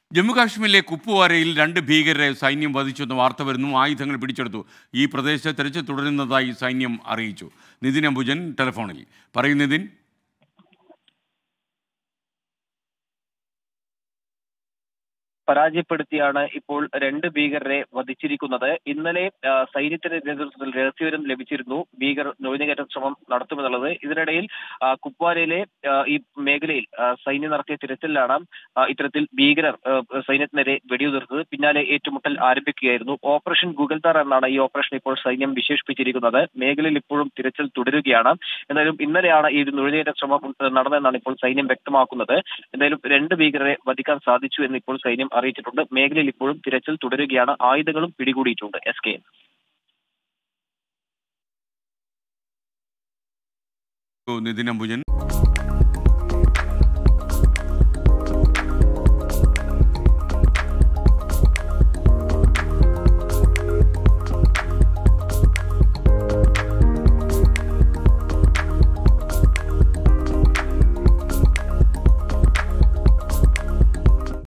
ജമ്മുകാശ്മീരിലെ കുപ്വാരയിൽ രണ്ട് ഭീകരരെ സൈന്യം വധിച്ചെന്ന വാർത്ത വരുന്നു ആയുധങ്ങൾ പിടിച്ചെടുത്തു ഈ പ്രദേശത്ത് തെരച്ചിൽ തുടരുന്നതായി സൈന്യം അറിയിച്ചു നിതിൻ അംബുജൻ ടെലിഫോണിൽ പറയൂ നിതിൻ പരാജയപ്പെടുത്തിയാണ് ഇപ്പോൾ രണ്ട് ഭീകരരെ വധിച്ചിരിക്കുന്നത് ഇന്നലെ ആ, സൈന്യത്തിന്റെ നേതൃത്വത്തിൽ രഹസ്യവിവരം ലഭിച്ചിരുന്നു ഭീകർ നുഴഞ്ഞുകയറ്റ ശ്രമം നടത്തുമെന്നുള്ളത് ഇതിനിടയിൽ ആ, കുപ്വാരയിലെ ആ, ഈ മേഖലയിൽ ആ, സൈന്യം നടത്തിയ തിരച്ചിലാണ് ആ, ഇത്തരത്തിൽ ഭീകരർ ആ, സൈന്യത്തിനെതിരെ വെടിയുതിർത്തത് പിന്നാലെ ഏറ്റുമുട്ടൽ ആരംഭിക്കുകയായിരുന്നു ഓപ്പറേഷൻ ഗുഗൽതാർ എന്നാണ് ഈ ഓപ്പറേഷൻ ഇപ്പോൾ സൈന്യം വിശേഷിപ്പിച്ചിരിക്കുന്നത് മേഖലയിൽ ഇപ്പോഴും തിരച്ചിൽ തുടരുകയാണ് എന്തായാലും ഇന്നലെയാണ് ഈ ഒരു നുഴഞ്ഞുകയറ്റ ശ്രമം നടന്നതെന്നാണ് ഇപ്പോൾ സൈന്യം വ്യക്തമാക്കുന്നത് എന്തായാലും രണ്ട് ഭീകരരെ വധിക്കാൻ സാധിച്ചു എന്ന് ഇപ്പോൾ സൈന്യം അറിയിച്ചിട്ടുണ്ട് മേഖലയിൽ ഇപ്പോഴും തിരച്ചിൽ തുടരുകയാണ് ആയുധങ്ങളും പിടികൂടിയിട്ടുണ്ട് എസ് കെ നിതിൻ അംബുജൻ